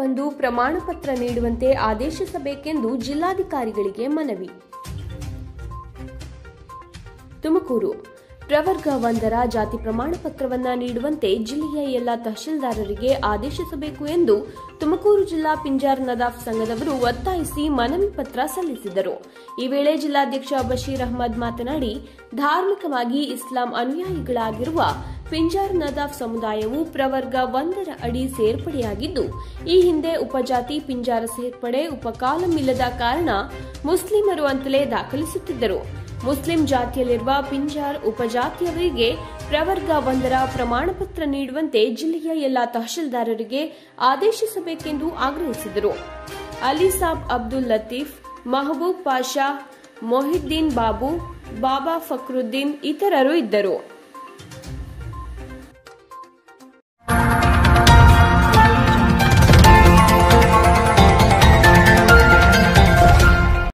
ಬಂದು ಪ್ರಮಾಣ ಪತ್ರ ನೀಡುವಂತೆ ಆದೇಶಿಸಬೇಕೆಂದು ಜಿಲ್ಲಾಧಿಕಾರಿಗಳಿಗೆ ಮನವಿ ತುಮಕೂರು ಪ್ರವರ್ಗ ಒಂದರ ಜಾತಿ ಪ್ರಮಾಣ ಪತ್ರವನ್ನ ನೀಡುವಂತೆ ಜಿಲ್ಲೆಯ ಎಲ್ಲ ತಹಶೀಲ್ದಾರರಿಗೆ ಆದೇಶಿಸಬೇಕು ಎಂದು ತುಮಕೂರು ಜಿಲ್ಲಾ ಪಿಂಜಾರ್ ನದಾಫ್ ಸಂಘದವರು ಒತ್ತಾಯಿಸಿ ಮನವಿ ಪತ್ರ ಸಲ್ಲಿಸಿದರು ಈ ವೇಳೆ ಜಿಲ್ಲಾಧ್ಯಕ್ಷ ಬಶೀರ್ ಅಹ್ಮದ್ ಮಾತನಾಡಿ ಧಾರ್ಮಿಕವಾಗಿ ಇಸ್ಲಾಂ ಅನುಯಾಯಿಗಳಾಗಿರುವ ಪಿಂಜಾರ್ ನದಾಫ್ ಸಮುದಾಯವು ಪ್ರವರ್ಗ ಒಂದರ ಅಡಿ ಸೇರ್ಪಡೆಯಾಗಿದ್ದು ಈ ಹಿಂದೆ ಉಪಜಾತಿ ಪಿಂಜಾರ ಸೇರ್ಪಡೆ ಉಪಕಾಲಂ ಇಲ್ಲದ ಕಾರಣ ಮುಸ್ಲಿಮರು ಅಂತಲೇ ದಾಖಲಿಸುತ್ತಿದ್ದರು ಮುಸ್ಲಿಂ ಜಾತಿಯಲ್ಲಿರುವ ಪಿಂಜಾರ್ ಉಪಜಾತಿಯವರಿಗೆ ಪ್ರವರ್ಗ ಒಂದರ ಪ್ರಮಾಣಪತ್ರ ನೀಡುವಂತೆ ಜಿಲ್ಲೆಯ ಎಲ್ಲ ತಹಶೀಲ್ದಾರರಿಗೆ ಆದೇಶಿಸಬೇಕೆಂದು ಆಗ್ರಹಿಸಿದರು ಅಲಿಸಾಬ್ ಅಬ್ದುಲ್ ಲತೀಫ್ ಮಹಬೂಬ್ ಪಾಷಾ ಮೊಹಿದ್ದೀನ್ ಬಾಬು ಬಾಬಾ ಫಕ್ರುದ್ದೀನ್ ಇತರರು ಇದ್ದರು